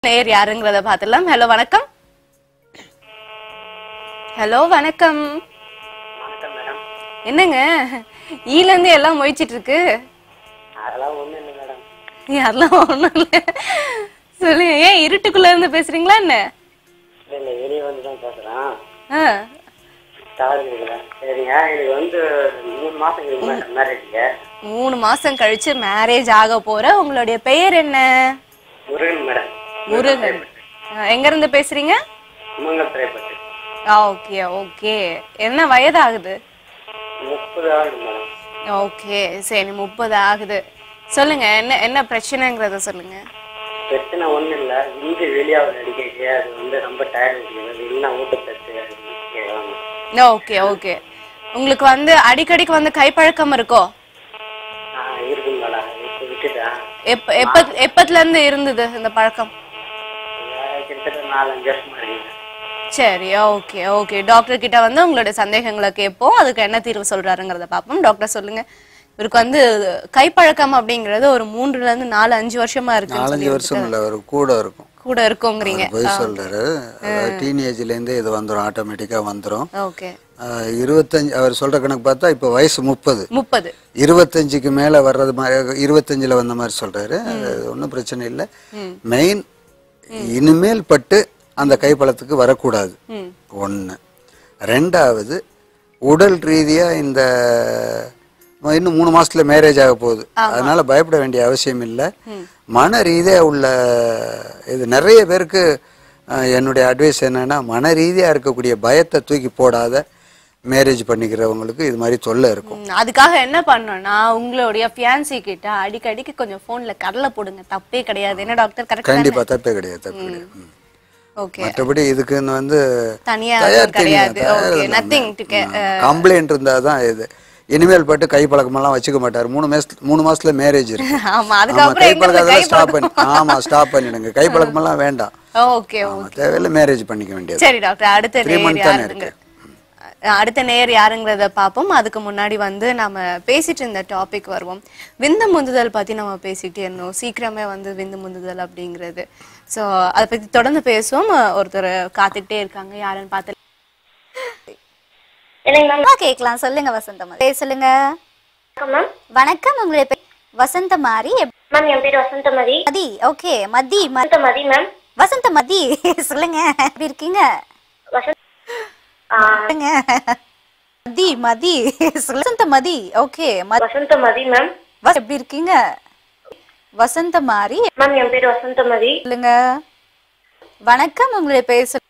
நேர் யாருங்கிறத பார்த்துடலாம் ஹலோ வணக்கம் ஹலோ வணக்கம் வணக்கம் மேடம் என்னங்க ஈல இருந்து எல்லாம் மொய்ச்சிட்டு இருக்கு அதெல்லாம் ஒண்ணும் இல்லை மேடம் அதெல்லாம் ஒண்ணும் இல்ல சொல்லுங்க ஏன் இருட்டுக்குள்ள இருந்து பேசுறீங்களா என்ன இல்லை இல்லை வெளியே வந்து தான் பேசுகிறேன் ஆ, தவறு இருக்குல்ல சரிங்க எனக்கு வந்து மூணு மாதம் இருக்கு மேடம் மேரேஜுக்கு மூணு மாசம் கழிச்சு மேரேஜ் ஆக போற உங்களுடைய பெயர் என்ன முருகன் மேடம் முருகன் ஆ, எங்க இருந்து பேசுறீங்க மங்கள் திரைப்பட்டு ஓகே ஓகே என்ன வயதாகுது முப்பது ஆகுது மேடம் ஓகே சரி முப்பது ஆகுது சொல்லுங்க என்ன என்ன பிரச்சனைங்கிறத சொல்லுங்க பிரச்சனை ஒன்றும் இல்லை இங்கே வெளியாவது அடிக்க அது வந்து ரொம்ப டயர்ட் இருக்குது இல்லைன்னா ஊட்டத்தட்டு அது கேட்கலாம் ஓகே ஓகே உங்களுக்கு வந்து அடிக்கடிக்கு வந்து கைப்பழக்கம் இருக்கோ ஆ இருக்குங்க மேடம் இப்போ விட்டுட்டேன் எப்ப எப்ப எப்பத்துல இருந்து இருந்தது இந்த பழக்கம் வேற கிட்டத்தட்ட நாலஞ்சு வருஷமா இருக்குங்க சரி ஓகே ஓகே டாக்டர் கிட்ட வந்து உங்களுடைய சந்தேகங்களை கேட்போம் அதுக்கு என்ன தீர்வு சொல்றாருங்கிறத பார்ப்போம் டாக்டர் சொல்லுங்க இவருக்கு வந்து கைப்பழக்கம் அப்படிங்கிறது ஒரு மூன்றுல இருந்து நாலு அஞ்சு வருஷமா இருக்கு நாலஞ்சு வருஷம் இல்லை ஒரு கூட இருக்கும் கூட இருக்குங்கிறீங்க போய் சொல்றாரு டீனேஜ்லேருந்து இது வந்துடும் ஆட்டோமேட்டிக்காக வந்துடும் ஓகே இருபத்தஞ்சு அவர் சொல்ற கணக்கு பார்த்தா இப்போ வயசு முப்பது முப்பது இருபத்தஞ்சுக்கு மேலே வர்றது மாதிரி இருபத்தஞ்சில் வந்த மாதிரி சொல்றாரு அது ஒன்றும் பிரச்சனை இல்லை மெயின் இனிமேல் பட்டு அந்த கைப்பழத்துக்கு வரக்கூடாது ம் ஒன்று ரெண்டாவது உடல் ரீதியாக இந்த இன்னும் மூணு மாசத்துல மேரேஜ் ஆக போகுது அதனால பயப்பட வேண்டிய அவசியம் இல்லை மன ரீதியா உள்ள இது நிறைய பேருக்கு அஹ், என்னுடைய அட்வைஸ் என்னன்னா மன ரீதியா இருக்கக்கூடிய பயத்தை தூக்கி போடாத மேரேஜ் பண்ணிக்கிறவங்களுக்கு இது மாதிரி தொல்லை இருக்கும் ம், அதுக்காக என்ன பண்ணணும்னா உங்களுடைய ஃபியான்சி கிட்ட அடிக்கடிக்கு கொஞ்சம் போன்ல கடலை போடுங்க தப்பே கிடையாது என்ன டாக்டர் கரெக்ட் கண்டிப்பா தப்பே கிடையாது தப்பு கிடையாது ம். ஓகே மற்றபடி இதுக்குன்னு வந்து தனியா தயார் எதுவும் கிடையாது ஓகே நத்திங் டு கம்ப்ளைண்ட் இருந்தா தான் இது இனிமேல் பட்டு கை பழக்கமெல்லாம் வச்சுக்க மாட்டார் மூணு மாசத்துல மூணு மாசத்துல மேரேஜ் இருக்கு ஆமா ஆமா அதுக்கப்புறம் கை எங்க பழக்கம் இருந்து அதெல்லாம் ஸ்டாப் பண்ணி ஆமா ஸ்டாப் பண்ணிடுங்க கை பழக்கமெல்லாம் வேண்டாம் ஓகே ஆமா தேவையில்ல மேரேஜ் பண்ணிக்க வேண்டியது சரி டாக்டர் அடுத்த Three நேர் month தானே யாருங்க அஹ் அடுத்த நேர் யாருங்கிறத பார்ப்போம் அதுக்கு முன்னாடி வந்து நம்ம பேசிட்டு இருந்த டாபிக் வருவோம் விந்து முந்துதல் பத்தி நம்ம பேசிட்டே இருந்தோம் சீக்கிரமே வந்து விந்து முந்துதல் அப்படிங்கிறது சோ அதை பத்தி தொடர்ந்து பேசுவோம் ஒருத்தர் காத்துக்கிட்டே இருக்காங்க யாருன்னு பார்த்து இல்லைங்க மேம் அம்மா கேட்கலாம் சொல்லுங்க வசந்தம் பேர் சொல்லுங்க வணக்கம் மேம் வணக்கம் உங்களுடைய பேர் வசந்த மாரி எப்- மேம் என் பேர் வசந்தமதி மதி ஓகே மதி ம- வசந்தமதி மேம் வசந்த மதி சொல்லுங்க எப்படி இருக்கீங்க வசந்த் ஆ, சொல்லுங்க மதி மதி சொல்லு. வசந்த மதி ஓகே வசந்தமதி மேம் எப்படி இருக்கீங்க வசந்த மாரி மேம் என் பேர் வசந்தமதி சொல்லுங்க வணக்கம் உங்களுடைய பேர் சொல்லுங்க